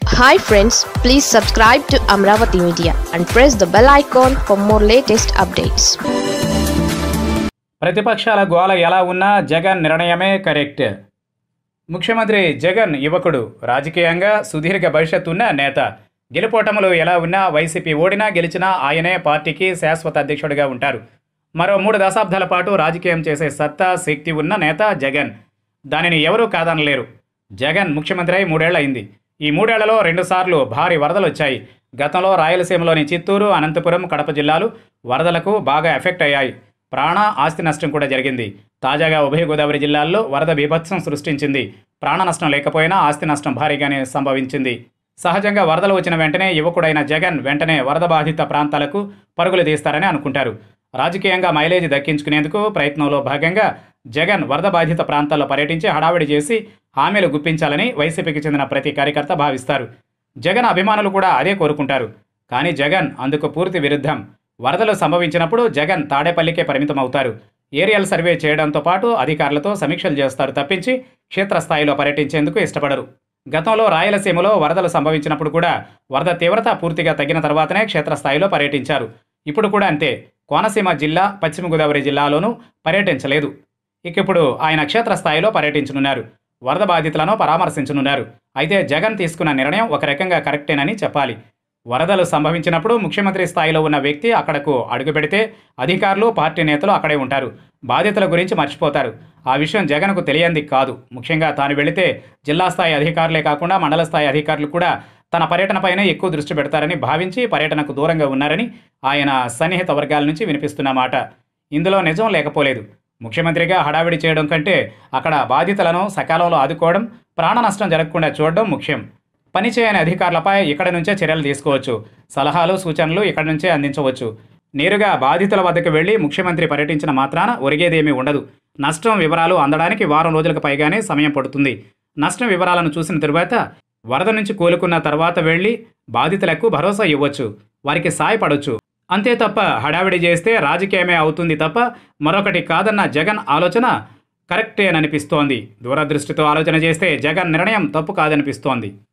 hi friends please subscribe to Amaravati media and press the bell icon for more latest updates ప్రతిపక్షాల గోల ఎలా ఉన్నా జగన్ నిర్ణయమే కరెక్ట్ ముఖ్యమంత్రి జగన్ యువకుడు రాజకీయంగా సుదీర్ఘ భవిష్యత్తు ఉన్న నేత గెలుపోటములు ఎలా ఉన్నా వైసీపీ ఓడినా గెలిచినా ఆయనే పార్టీకి శాశ్వత అధ్యక్షుడిగా ఉంటారు మరో మూడు దశాబ్దాల పాటు రాజకీయం చేసే సత్తా శక్తి ఉన్న నేత జగన్ దానిని ఎవరూ కాదనలేరు జగన్ ముఖ్యమంత్రి అయి మూడేళ్లు అయింది ఈ మూడేళ్లలో రెండుసార్లు భారీ వరదలు వచ్చాయి గతంలో రాయలసీమలోని చిత్తూరు అనంతపురం కడప జిల్లాలు వరదలకు బాగా ఎఫెక్ట్ అయ్యాయి ప్రాణ ఆస్తి నష్టం కూడా జరిగింది తాజాగా ఉభయ గోదావరి జిల్లాల్లో వరద బీభత్సం సృష్టించింది ప్రాణ నష్టం లేకపోయినా ఆస్తి నష్టం భారీగానే సంభవించింది సహజంగా వరదలు వచ్చిన వెంటనే యువకుడైన జగన్ వెంటనే వరద బాధిత ప్రాంతాలకు పరుగులు తీస్తారని అనుకుంటారు రాజకీయంగా మైలేజ్ దక్కించుకునేందుకు ప్రయత్నంలో భాగంగా జగన్ వరద బాధిత ప్రాంతాల్లో పర్యటించి హడావిడి చేసి హామీలు గుప్పించాలని వైసీపీకి చెందిన ప్రతి కార్యకర్త భావిస్తారు జగన్ అభిమానులు కూడా అదే కోరుకుంటారు కానీ జగన్ అందుకు పూర్తి విరుద్ధం వరదలు సంభవించినప్పుడు జగన్ తాడేపల్లికే పరిమితం అవుతారు ఏరియల్ సర్వే చేయడంతో పాటు అధికారులతో సమీక్షలు చేస్తారు తప్పించి క్షేత్రస్థాయిలో పర్యటించేందుకు ఇష్టపడరు గతంలో రాయలసీమలో వరదలు సంభవించినప్పుడు కూడా వరద తీవ్రత పూర్తిగా తగ్గిన తర్వాతనే క్షేత్రస్థాయిలో పర్యటించారు ఇప్పుడు కూడా అంతే కోనసీమ జిల్లా పశ్చిమ గోదావరి జిల్లాలోనూ పర్యటించలేదు ఇక ఇప్పుడు ఆయన క్షేత్రస్థాయిలో పర్యటించనున్నారు వరద బాధితులను పరామర్శించనున్నారు అయితే జగన్ తీసుకున్న నిర్ణయం ఒక రకంగా కరెక్టేనని చెప్పాలి వరదలు సంభవించినప్పుడు ముఖ్యమంత్రి స్థాయిలో ఉన్న వ్యక్తి అక్కడకు అడుగుపెడితే అధికారులు పార్టీ నేతలు అక్కడే ఉంటారు బాధితుల గురించి మర్చిపోతారు ఆ విషయం జగన్కు తెలియంది కాదు ముఖ్యంగా తాను వెళితే జిల్లా స్థాయి అధికారులే కాకుండా మండల స్థాయి అధికారులు కూడా తన పర్యటనపైనే ఎక్కువ దృష్టి పెడతారని భావించి పర్యటనకు దూరంగా ఉన్నారని ఆయన సన్నిహిత వర్గాల నుంచి వినిపిస్తున్న మాట ఇందులో నిజం లేకపోలేదు ముఖ్యమంత్రిగా హడావిడి చేయడం కంటే అక్కడ బాధితులను సకాలంలో ఆదుకోవడం ప్రాణ నష్టం జరగకుండా చూడడం ముఖ్యం పనిచేయని అధికారులపై ఇక్కడ నుంచే చర్యలు తీసుకోవచ్చు సలహాలు సూచనలు ఇక్కడ నుంచే అందించవచ్చు నేరుగా బాధితుల వద్దకు వెళ్లి ముఖ్యమంత్రి పర్యటించిన మాత్రాన ఒరిగేదేమీ ఉండదు నష్టం వివరాలు అందడానికి వారం రోజులకు పైగానే సమయం పడుతుంది నష్టం వివరాలను చూసిన తరువాత వరద నుంచి కోలుకున్న తర్వాత వెళ్లి బాధితులకు భరోసా ఇవ్వచ్చు వారికి సాయపడొచ్చు అంతే తప్ప హడావిడి చేస్తే రాజకీయమే అవుతుంది తప్ప మరొకటి కాదన్న జగన్ ఆలోచన కరెక్టేననిపిస్తోంది దూరదృష్టితో ఆలోచన చేస్తే జగన్ నిర్ణయం తప్పు కాదనిపిస్తోంది